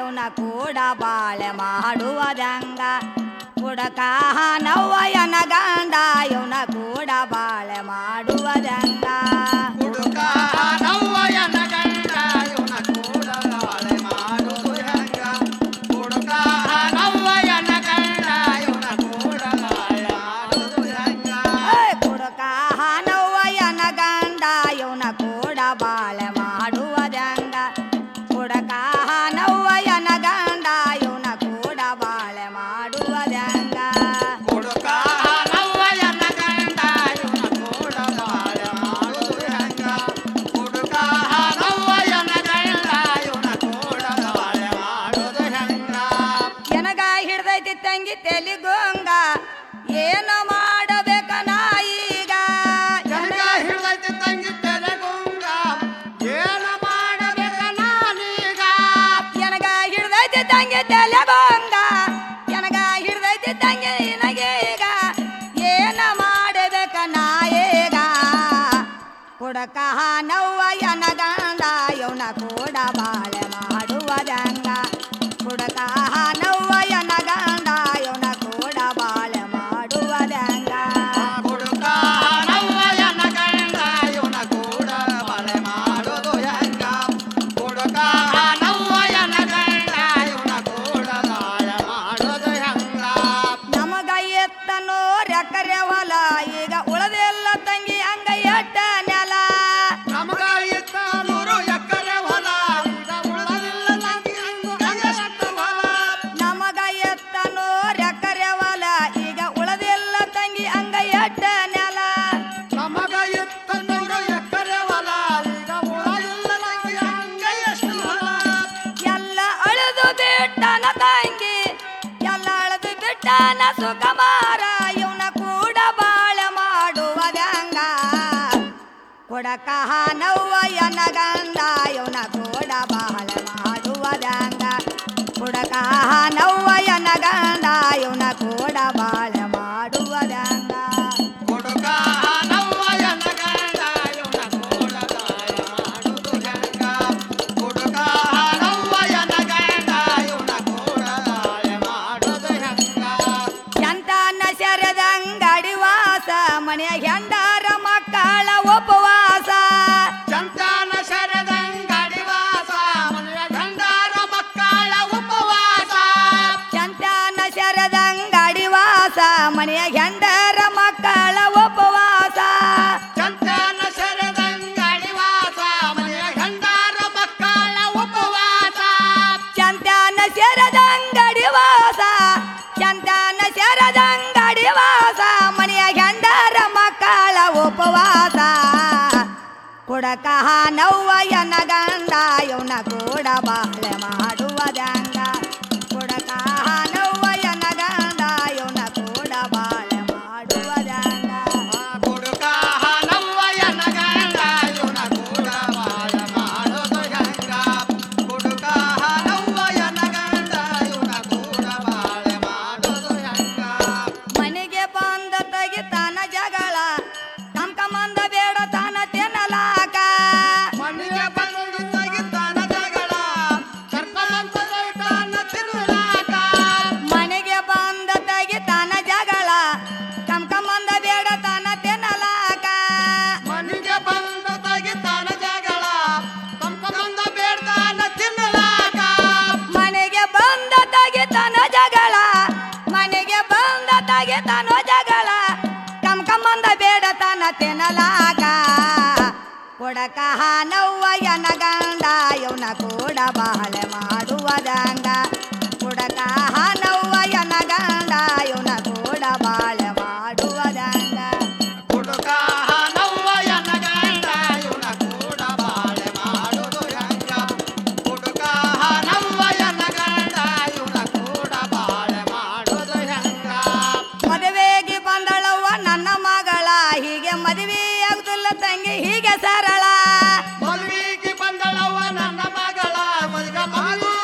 ಇವನ ಕೂಡ ಬಾಳೆ ಮಾಡುವುದಂಗ ಕುಡಕ ನವ್ವಯನ ಗಂಡ ಇವನ ಕೂಡ ಬಾಳೆ ಮಾಡುವುದಂಗ ಹುಡುಕ ನವ್ವಯನ ಗಂಡ ಇವನ ಕೂಡ ಬಾಳೆ ಮಾಡುವುದು ಹೆಂಗ ಹುಡುಕ ನವ್ವಯನ ಗಂಡ ಇವನ ಕೂಡ ಬಾಳೆ ಮಾಡುವುದು ಹೆಂಗ ಏ, ಕುಡಕ ನವ್ವಯನ ಗಂಡ ಇವನ ಕೂಡ ಬಾಳೆ ಮಾಡುವುದಂಗ ಕುಡಕ ನವ್ವಯನ ಗಂಡ ಇವನ ಕೂಡ ಬಾಳೆ ಮಾಡುವುದಂಗ ಹುಡುಕ ನವ್ವಯನ ಗಂಡ ಇವನ ಕೂಡ ಬಾಳೆ ಮಾಡುವುದು ಹೆಂಗ ಹುಡುಕ ನವ್ವಯನ ಗಂಡ ಇವನ ಕೂಡ ಬಾಳೆ ಮಾಡುವುದು ಹೆಂಗ ಎನಗ ಹಿಡ್ದೈತಿ ತಂಗಿ ತೆಲಿಗೋಂಗ ಏನು ಮಾಡಬೇಕ ನಾ ಈಗ ಜನಗ ಹಿಡ್ದೈತಿ ತಂಗಿ ತೆರೆಗುಂಗ ಏನ ಮಾಡಬೇಕ ನಾನೀಗ ಎನಗ ಹಿಡ್ದೈತಿ ತಂಗಿ ತೆಲಿಗೋಂಗ ಎನಗ ಹಿಡ್ದೈತಿ ತಂಗಿ ನಿನಗೆ ಈಗ ಏನು ಮಾಡಬೇಕ ನಾ ಈಗ ಕುಡಕ ನವ್ವ ಎನಗಂಡ ಇವನ ಕೂಡ ಬಾಳೆ ಮಾಡುವುದಂಗ ಕುಡಕ ನವ್ವ ಎನಗಂಡ ಇವನ ಕೂಡ ಬಾಳೆ ಮಾಡುವುದಂಗ ಹುಡುಕ ನವ್ವಯನ ಗಂಡ ಇವನ ಕೂಡ ಬಾಳೆ ಮಾಡೋದು ಹೆಂಗ ಹುಡುಕ ನವ್ವಯನ ಗಂಡ ಇವನ ಕೂಡ ಬಾಳೆ ಮಾಡೋದು ಹೆಂಗ ನಮಗ ಎತ್ತನೋ ಎಕರೆ ಹೊಲ ಈಗ ಉಳದೆಲ್ಲ ತಂಗಿ ಹಂಗ ಎಟ್ಟ ನೆಲ ನಮಗ ಇತ್ತ ನೂರು ಎಕರೆ ಹೊಲ ಈಗ ಉಳದಿಲ್ಲ ನಂಗೆ ಹಂಗಷ್ಟ ಹೊಲ ನಮಗ ಎತ್ತನೋ ಎಕರೆ ಹೊಲ ಈಗ ಉಳದೆಲ್ಲ ತಂಗಿ ಹಂಗ ಎಟ್ಟ ನೆಲ ನಮಗ ಇತ್ತ ನೂರು ಎಕರೆ ಹೊಲ ಈಗ ಉಳದಿಲ್ಲ ನಂಗೆ ಹಂಗ ಎಷ್ಟು ಹೊಲ ಎಲ್ಲ ಅಳದು ಬಿಟ್ಟನ ತಂಗಿ ಎಲ್ಲ ಅಳದು ಬಿಟ್ಟನ ಸುಕಮಾರ ಇವನ ಕೂಡ ಬಾಳ ಮಾಡುವುದಂಗ ಕೊಡಕ ನವ್ವಯ್ಯನ ಗಂಡ ಇವನ ಕೂಡ ಬಾಳ ಮಾಡುವುದಂಗ ಕೊಡಕ ನವ್ವಯ್ಯನ ಗಂಡ ಇವನ ಕೂಡ ಬಾಳ ಮಾಡುವುದಂಗ ಹುಡುಕ ನವ್ವಯನ ಗಂಡ ಇವನ ಕೂಡ ಬಾಳೆ ಮಾಡುವುದು ಹೆಂಗ ಹುಡುಕ ನವ್ವಯನ ಗಂಡ ಇವನ ಕೂಡ ಬಾಳೆ ಮಾಡುವುದು ಹೆಂಗ ಎಂತನ ಸೆರೆದಂಗಡಿ ವಾಸ ಮನೆಯ ಹೆಂಡರ ಮಕ್ಕಳ ಉಪವಾಸ ಸಂತಾನ ಶರದಂಗಡಿ ವಾಸ ಮನೆಯ ಗಂಡರ ಮಕ್ಕಳ ಉಪವಾಸ ಎಂತನ ಸೆರೆದಂಗಡಿ ವಾಸ ಮನೆಯ ಹೆಂಡರ ಮಕ್ಕಳ ಉಪವಾಸ ಸಂತಾನ ಶರದಂಗಡಿ ವಾಸ ಮನೆಯ ಗಂಡರ ಮಕ್ಕಳ ಉಪವಾಸ ಚಂತನ ಸೆರೆದಂಗಡಿ ವಾಸ ಚಂತನ ಸೆರೆದಂಗಡಿ ವಾಸ ಮನೆಯ ಹೆಂಡರ ಮಕ್ಕಳ ಉಪವಾಸ ಕೊಡಕ ನವ್ವಯ್ಯನ ಗಂಡ ಇವನ ಕೂಡ ಬಾಳೆ ಮಾಡುವುದಂಗ ಕೊಡಕ ನವ್ವಯ್ಯನ ಗಂಡ ಇವನ ಕೂಡ ಬಾಳೆ ಮಾಡುವುದಂಗ ಹುಡುಕ ನವ್ವಯನ ಗಂಡ ಇವನ ಕೂಡ ಬಾಳೆ ಮಾಡೋದು ಹೆಂಗ ಹುಡುಕ ನವ್ವಯನ ಗಂಡ ಇವನ ಕೂಡ ಬಾಳೆ ಮಾಡೋದು ಹೆಂಗ ಮನೆಗೆ ಬಂದ ತೆಗಿತಾನ ಜಗಳ ಕಮ್ಕಂಬಂದ ಬೇಡ ತಾನ ತಿನ್ನಲಾಕ ಮನೆಗೆ ಬಂದು ತೆಗಿತಾನ ಜಗಳ ಕರ್ಕೊಂಬಂತ ರೈತಾನ ತಿನ್ನಲಾಕ ಮನೆಗೆ ಬಂದ ತೆಗಿತಾನ ಜಗಳ ಕಮ್ಕಂಬಂದ ಬೇಡ ತಾನ ತಿನ್ನಲಾಕ ಮನೆಗೆ ಬಂದು ತೆಗಿತಾನ ಜಗಳ ಕರ್ಕೊಂಬಂದ ಬೇಡ್ತಾನ ತಿನ್ನಲಾಕ ಮನೆಗೆ ಬಂದ ತೆಗಿತಾನ ಜಗಳ ಮನೆಗೆ ಬಂದ ತೆಗಿತಾನ ಜಗಳ ಕಮ್ಕಂಬಂದ ಬೇಡ ತಾನ ತಿನ್ನಲಾಕ ಕೊಡಕ ನವ್ವಯ್ಯನ ಗಂಡ ಇವನ ಕೂಡ ಬಾಳೆ ಮಾಡುವುದಂಗ ಕೊಡಕ ನವ್ವಯ್ಯನ ಗಂಡ ಇವನ ಕೂಡ ಬಾಳೆ ಮಾಡುವುದಂಗ ಹುಡುಕ ನವ್ವಯನ ಗಂಡ ಇವನ ಕೂಡ ಬಾಳೆ ಮಾಡೋದು ಹೆಂಗ ಹುಡುಕ ನವ್ವಯನ ಗಂಡ ಇವನ ಕೂಡ ಬಾಳೆ ಮಾಡೋದು ಹೆಂಗ ಮದುವೆಗೆ ಬಂದಳವ್ವ ನನ್ನ ಮಗಳ ಹೀಗೆ ಮದುವೆ ಆಗುದಿಲ್ಲ ತಂಗಿ ಹೀಗೆ ಸರಳ ಮದುವೆಗೆ ಬಂದಳವ್ವ ನನ್ನ ಮಗಳ ಮದುವೆ ಮಗಳು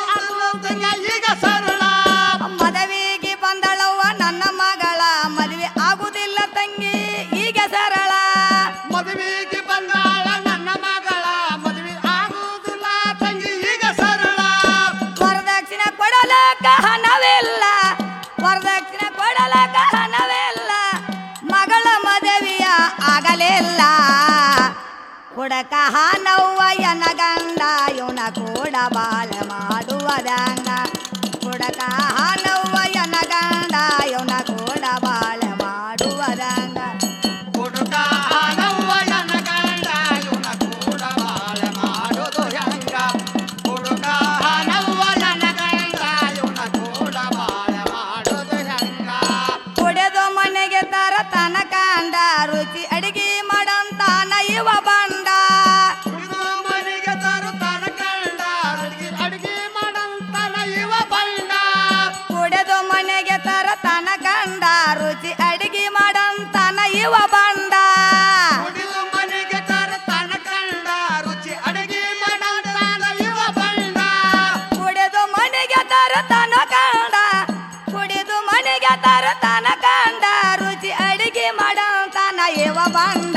ಕೊಡಕ ಹಾನವ್ವ ಎನ ಗಂಡ ಇವನ ಕೂಡ ಬಾಳ ಮಾಡುವದಂಗ ಕೊಡಕ ಹಾನವ್ವ ಎನ ಗಂಡ ಇವನ ಕೂಡ ಬಾಳ ಮಾಡುವದಂಗ ಹುಡುಗ ನವ್ವಯನ ಗಂಡ ಇವನ ಕೂಡ ಬಾಳ ಮಾಡೋದು ಹೆಂಗ ಹುಡುಗ ನವ್ವಯನ ಗಂಡ ಇವನ ಕೂಡ ಬಾಳ ಮಾಡೋದು ಹೆಂಗ ಕುಡಿದು ಮನೆಗೆ ತರ ತನ ಕಂಡ ರುಚಿ ಅಡಿಗೆ ಮಾಡಂತಾನ ಇವ ಬಂಡ ಹುಡುಗ ಮನೆಗೆ ತರುತ್ತಾನ ಕಂಡ ಅಡ್ಗಿ ಅಡ್ಗಿ ಮಾಡಂತಾನ ಇವ ಬಂಡ ಕುಡಿದು ಮನೆಗೆ ತರ ತನ ಕಂಡ ರುಚಿ ಅಡಿಗೆ ಮಾಡಂತಾನ ಇವ ಬಂಡ ಹುಡುಗ ಮನೆಗೆ ತರುತ್ತಾನ ಕಂಡ ರುಚಿ ಅಡ್ಗಿ ಮಾಡಂತಾನ ಇವ ಬಂಡ ಕುಡಿದು ಮನೆಗೆ ತರ ತನ ಕಂಡ ಕುಡಿದು ಮನೆಗೆ ತರ ತನ ಕಂಡ ರುಚಿ ಅಡಿಗೆ ಮಾಡಂತಾನ ಇವ ಬಂಡ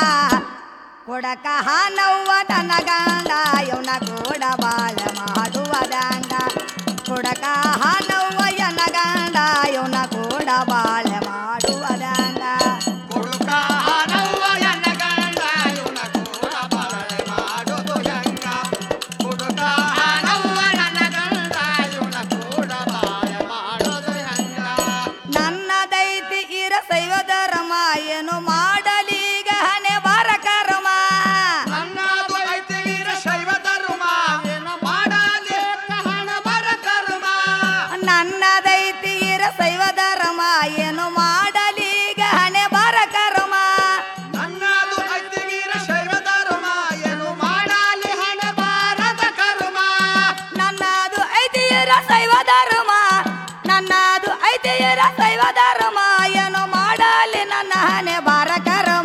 ಕೊಡಕ ಹಾನವ್ವ ತನ ಗಂಡ ಇವನ ಕೂಡ ಬಾಳ ಮಾಡುವದಂಗ ಕೊಡಕ ಹಾನವ್ವ ಎನ ಗಂಡ ಇವನ ಕೂಡ ಬಾಳ ಮಾಡುವದಂಗ ಹುಡುಗ ನವ್ವಯನ ಗಂಡ ಇವನ ಕೂಡ ಬಾಳ ಮಾಡೋದು ಹೆಂಗ ಹುಡುಗ ನವ್ವಯನ ಗಂಡ ಇವನ ಕೂಡ ಬಾಳ ಮಾಡೋದು ಹೆಂಗ ನನ್ನ ದೈತಿ ಇರ ಶೈವ ಧರ್ಮ ಏನು ಮಾಡಲೀಗ ಹಣೆ ಬಾರ ಕರ್ಮ ನನ್ನದು ಐತಿ ವೀರ ಶೈವ ಧರ್ಮ ಏನು ಮಾಡಲಿ ಹಣ ಬರ ಕರ್ಮ ನನ್ನ ದೈತಿ ಇರ ಶೈವ ಧರ್ಮ ಏನು ಮಾಡಲೀಗ ಹಣೆ ಬಾರ ಕರ್ಮ ನನ್ನದು ಐತಿ ವೀರ ಶೈವ ಧರ್ಮ ಏನು ಮಾಡಲಿ ಹಣ ಬಾರದ ಕರ್ಮ ನನ್ನದು ಐತಿ ಇರ ಶೈವ ಧರ್ಮ ನನ್ನದು ಐತಿ ಇರ ಶೈವ ಧರ್ಮ ಏನು ಮಾಡಲಿ ನನ್ನ ಹಣೆ ಬಾರ ಕರ್ಮ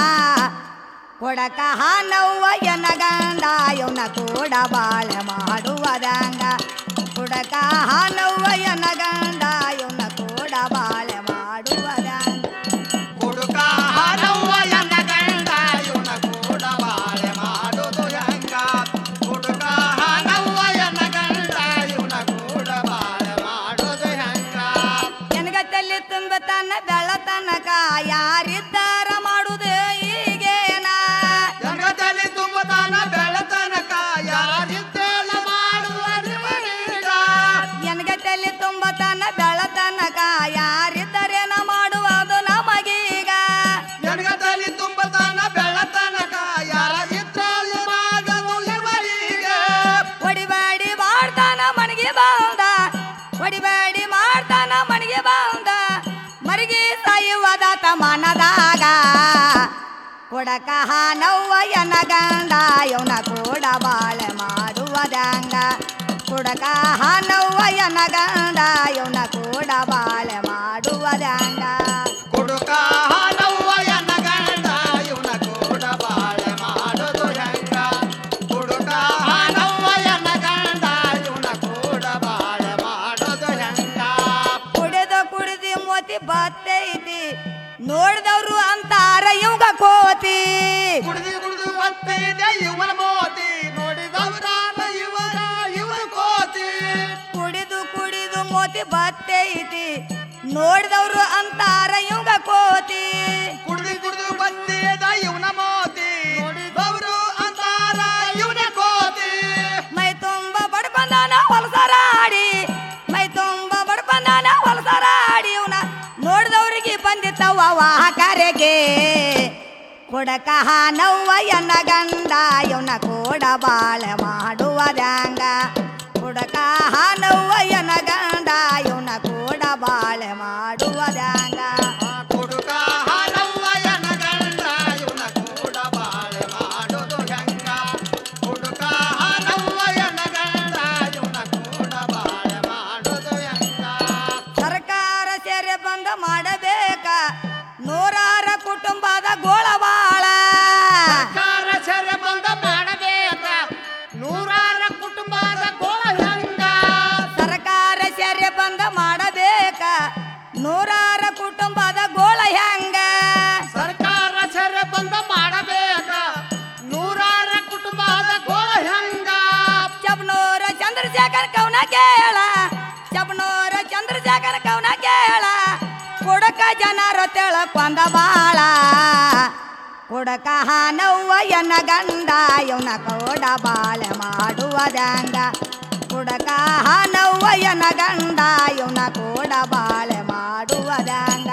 ಕೊಡಕ ಹಾನವ್ವ ಎನ ಗಂಡ ಇವನ ಕೂಡ ಬಾಳ ಮಾಡುವದಂಗ ಕೊಡಕ ಹಾನವ್ವ ಎನ ಗಂಡ ಇವನ ಕೂಡ ಬಾಳ ಮಾಡುವದಂಗ ಹುಡುಕ ನವ್ವ ಎನ್ನ ಗಂಡ ಇವನ ಕೂಡ ಬಾಳೆ ಮಾಡೋದು ಹೆಂಗ ಹುಡುಕ ನವ್ವ ಎನ್ನ ಗಂಡ ಇವನ ಕೂಡ ಬಾಳೆ ಮಾಡೋದು ಹೆಂಗ ಎನಗ ತಲೆ ತುಂಬತಾನ ಬೆಳತನಕ ಯಾರಿದ್ದಾರ ಮಾಡುದು ಈಗೇನ ಜಗದಲ್ಲಿ ತುಂಬತಾನ ಬೆಳತನಕ ಯಾರಿದ್ದೇಳ ಮಾಡುವ ಅರಿವರೀಗ. ಎನಗ ತಲೆ ತುಂಬತಾನ ಬೆಳತನಕ ಯಾರಿದ್ದರೇನ ಮಾಡುವುದು ನಮಗೀಗ ಜಗದಲ್ಲಿ ತುಂಬತಾನ ಬೆಳತನಕ ಯಾರಿದ್ದೇಳ ಮಾಡಲು ಇವರಿಗೆ. ಹೊಡಿಬೇಡಿ ಮಾಡ್ತಾನ ಮನೆಗೆ ಬಂದ ಹೊಡಿಬೇಡಿ ಮಾಡ್ತಾನ ಮನೆಗೆ ಬಂದ ಮರಿಗೆ ಸಾಯುವದಾತ ಮನದಾಗ ಕೊಡಕ ಹಾನವ್ವ ಎನ ಗಂಡ ಇವನ ಕೂಡ ಬಾಳ ಮಾಡುವದಂಗ ಕೊಡಕ ಹಾನವ್ವ ಎನ ಗಂಡ ಇವನ ಕೂಡ ಬಾಳ ಮಾಡುವದಂಗ ಕುಡುಕ ನವ್ವ ಎನ್ನ ಗಂಡ ಇವನ ಕೂಡ ಬಾಳೆ ಮಾಡೋದು ಹೆಂಗ ಕುಡುಕ ನವ್ವ ಎನ್ನ ಗಂಡ ಇವನ ಕೂಡ ಬಾಳೆ ಮಾಡೋದು ಹೆಂಗ ಕುಡಿದು ಕುಡಿದಿ ಮೋತಿ ಬತ್ತೈತಿ ನೋಡಿದವ್ರು ಅಂತಾರ ಇವ್ಗ ಕೋತಿ ಕುಡಿದು ಕುಡಿದು ಬರ್ತೈದೆ ಇವನ ಮೋತಿ ನೋಡಿದವರಾನ ಇವರ ಇವನ ಕೋತಿ ಕುಡಿದು ಕುಡಿದು ಮೋತಿ ಬತ್ತೈತಿ ನೋಡಿದವ್ರು ಅಂತಾರ ಇವ್ಗ ಕೋತಿ ಕುಡಿದು ಕುಡಿದು ಬರ್ತೈದ ಇವನ ಮೋತಿ ನೋಡಿದವರು ಅಂತಾರ ಇವನ ಕೋತಿ ಮೈ ತುಂಬ ಬಡ್ಕೊಂಡಾನ ಹೊಲಸರಾಡಿ ಮೈ ತುಂಬ ಬಡ್ಕೊಂಡಾನ ಹೊಲಸರಾಡಿ ಇವನ ನೋಡಿದವ್ರಿಗೆ ಬಂದಿತ್ತವ್ವ ವಾಹಕರೆಗೆ ಕೊಡಕ ಹಾನವ್ವ ಎನ್ನ ಗಂಡ ಇವನ ಕೂಡ ಬಾಳ ಮಾಡುವದಂಗ ಕೊಡಕ ಹಾನವ್ವ ಎನ್ನ ಗಂಡ ಇವನ ಕೂಡ ಬಾಳ ಮಾಡುವದಂಗ ಕುಡುಕ ನವ್ವ ಎನ್ನ ಗಂಡ ಇವನ ಕೂಡ ಬಾಳೆ ಮಾಡೋದು ಹೆಂಗ ಕುಡುಕ ನವ್ವ ಎನ್ನ ಗಂಡ ಇವನ ಕೂಡ ಬಾಳೆ ಮಾಡೋದು ಹೆಂಗ ಸರ್ಕಾರ ಸೇರಿ ಬಂದ ಮಾಡಬೇಕ ನೂರಾರ ಕುಟುಂಬದ ಗೋಳವಾಳ ಸರ್ಕಾರ ಸೆರೆ ಬಂದ ಮಾಡಬೇಕ ನೂರಾರ ಕುಟುಂಬದ ಗೋಳ ಹೆಂಗ ಸರ್ಕಾರ ಸೇರಿ ಬಂದ ಮಾಡಬೇಕ ನೂರಾರ ಕುಟುಂಬದ ಗೋಳ ಹೆಂಗ ಸರ್ಕಾರ ಸೆರೆ ಬಂದ ಮಾಡಬೇಕ ನೂರಾರ ಕುಟುಂಬದ ಗೋಳ ಹೆಂಗ ಚಬ್ನೂರ ಚಂದ್ರಶೇಖರ್ ಕವನ ಕೇಳ ಚಬ್ನೂರ ಚಂದ್ರಶೇಖರ್ ಕವನ ಕೇಳ ಕೊಡಕ ಜನರ ತಿಳ್ಕೊಂದ ಬಾಳ ಕುಡಕ ಹಾನವ್ವಯ್ಯನ ಗಂಡ ಇವನ ಕೋಡ ಬಾಳೆ ಮಾಡುವುದಂಗ ಕುಡಕ ಹಾನವ್ವಯ್ಯನ ಗಂಡ ಇವನ ಕೋಡ ಬಾಳೆ ಮಾಡುವುದಂಗ